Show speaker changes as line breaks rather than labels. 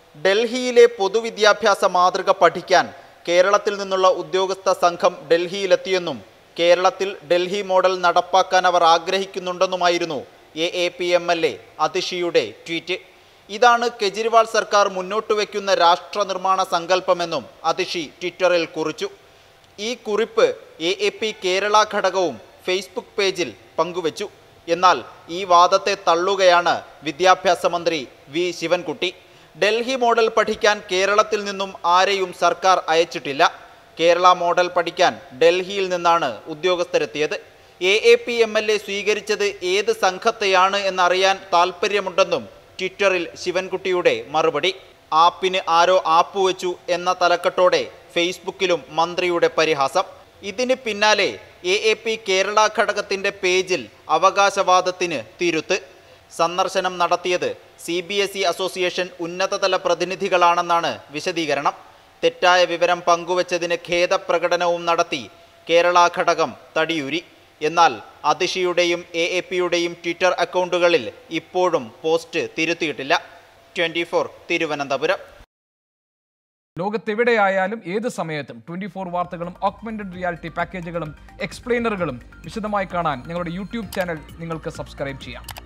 ഡൽഹിയിലെ പൊതുവിദ്യാഭ്യാസ മാതൃക പഠിക്കാൻ കേരളത്തിൽ നിന്നുള്ള ഉദ്യോഗസ്ഥ സംഘം ഡൽഹിയിലെത്തിയെന്നും കേരളത്തിൽ ഡൽഹി മോഡൽ നടപ്പാക്കാൻ അവർ ആഗ്രഹിക്കുന്നുണ്ടെന്നുമായിരുന്നു A A P M L A അതിഷിയുടെ ട്വീറ്റ് ഇതാണ് കെജ്രിവാൾ സർക്കാർ മുന്നോട്ട് വയ്ക്കുന്ന രാഷ്ട്ര നിർമ്മാണ സങ്കല്പമെന്നും അതിഷി ട്വിറ്ററിൽ കുറിച്ചു ഈ കുറിപ്പ് എ എ പി കേരള ഘടകവും ഫേസ്ബുക്ക് പേജിൽ പങ്കുവച്ചു എന്നാൽ ഈ വാദത്തെ തള്ളുകയാണ് വിദ്യാഭ്യാസ മന്ത്രി വി ശിവൻകുട്ടി ഡൽഹി മോഡൽ പഠിക്കാൻ കേരളത്തിൽ നിന്നും ആരെയും സർക്കാർ അയച്ചിട്ടില്ല കേരള മോഡൽ പഠിക്കാൻ ഡൽഹിയിൽ നിന്നാണ് ഉദ്യോഗസ്ഥരെത്തിയത് A A P M L A സ്വീകരിച്ചത് ഏത് സംഘത്തെയാണ് എന്നറിയാൻ താൽപ്പര്യമുണ്ടെന്നും ട്വിറ്ററിൽ ശിവൻകുട്ടിയുടെ മറുപടി ആപ്പിന് ആരോ ആപ്പ് വെച്ചു എന്ന തലക്കെട്ടോടെ ഫേസ്ബുക്കിലും മന്ത്രിയുടെ പരിഹാസം ഇതിന് പിന്നാലെ എ എ പി കേരള ഘടകത്തിന്റെ പേജിൽ അവകാശവാദത്തിന് തിരുത്ത് സന്ദർശനം നടത്തിയത് C B S E association ഉന്നതതല പ്രതിനിധികളാണെന്നാണ് വിശദീകരണം തെറ്റായ വിവരം പങ്കുവച്ചതിന് ഖേദപ്രകടനവും നടത്തി കേരള ഘടകം തടിയൂരി എന്നാൽ അതിഷിയുടെയും എ എ പിയുടെയും ട്വിറ്റർ അക്കൗണ്ടുകളിൽ ഇപ്പോഴും പോസ്റ്റ് തിരുത്തിയിട്ടില്ല ട്വൻറ്റി ഫോർ തിരുവനന്തപുരം
ലോകത്തെവിടെയായാലും ഏത് സമയത്തും ട്വന്റി ഫോർ വാർത്തകളും ഓഗ്മെന്റഡ് റിയാലിറ്റി പാക്കേജുകളും എക്സ്പ്ലെയിനറുകളും വിശദമായി കാണാൻ ഞങ്ങളുടെ യൂട്യൂബ് ചാനൽ നിങ്ങൾക്ക് സബ്സ്ക്രൈബ് ചെയ്യാം